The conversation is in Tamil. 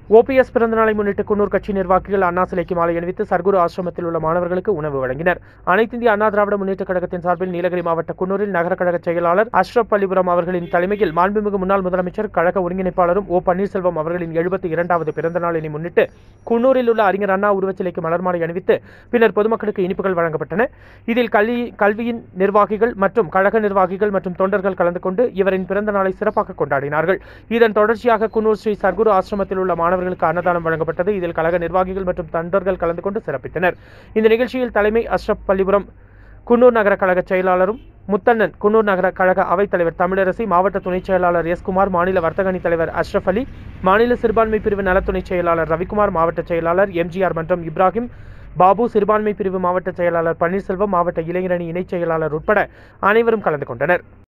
ஓபிஎஸ் பிறந்தநாளை முன்னிட்டு குன்னூர் கட்சி நிர்வாகிகள் அண்ணா சிலைக்கு மாலை அணிவித்து சர்க்குரு ஆசிரமத்தில் உள்ள மாணவர்களுக்கு உணவு வழங்கினர் அனைத்து இந்திய அண்ணா திராவிட முன்னேற்ற கழகத்தின் சார்பில் நீலகிரி மாவட்ட குன்னூரில் நகர கழக செயலாளர் அஷ்ரப் பள்ளிபுரம் அவர்களின் தலைமையில் மாண்புமிகு முன்னாள் முதலமைச்சர் கழக ஒருங்கிணைப்பாளரும் ஓ பன்னீர்செல்வம் அவர்களின் எழுபத்தி இரண்டாவது பிறந்த நாளினை முன்னிட்டு குன்னூரில் உள்ள அறிஞர் அண்ணா உருவச்சிலைக்கு மலர் மாலை அணிவித்து பின்னர் பொதுமக்களுக்கு இனிப்புகள் வழங்கப்பட்டன இதில் கல்வி கல்வியின் நிர்வாகிகள் மற்றும் கழக நிர்வாகிகள் மற்றும் தொண்டர்கள் கலந்து கொண்டு இவரின் பிறந்த நாளை சிறப்பாக கொண்டாடினார்கள் இதன் தொடர்ச்சியாக குன்னூர் ஸ்ரீ சர்க்குரு ஆசிரமத்தில் உள்ள மாணவர்களுக்கு அன்னதானம் வழங்கப்பட்டது இதில் கழக நிர்வாகிகள் மற்றும் தொண்டர்கள் கலந்து கொண்டு சிறப்பித்தனர் இந்த நிகழ்ச்சியில் தலைமை அஷ்ரப் பள்ளிபுரம் குன்னூர் நகர கழக செயலாளரும் முத்தண்ணன் குன்னூர் நகர கழக அவைத்தலைவர் தமிழரசி மாவட்ட துணைச் செயலாளர் எஸ் குமார் மாநில வர்த்தக அணி தலைவர் அஷ்ரப் அலி மாநில சிறுபான்மை பிரிவு நலத்துணை செயலாளர் ரவிக்குமார் மாவட்ட செயலாளர் எம்ஜிஆர் மன்றம் இப்ராஹிம் பாபு சிறுபான்மை பிரிவு மாவட்ட செயலாளர் பன்னீர்செல்வம் மாவட்ட இளைஞரணி இணைச் செயலாளர் உட்பட அனைவரும் கலந்து கொண்டனர்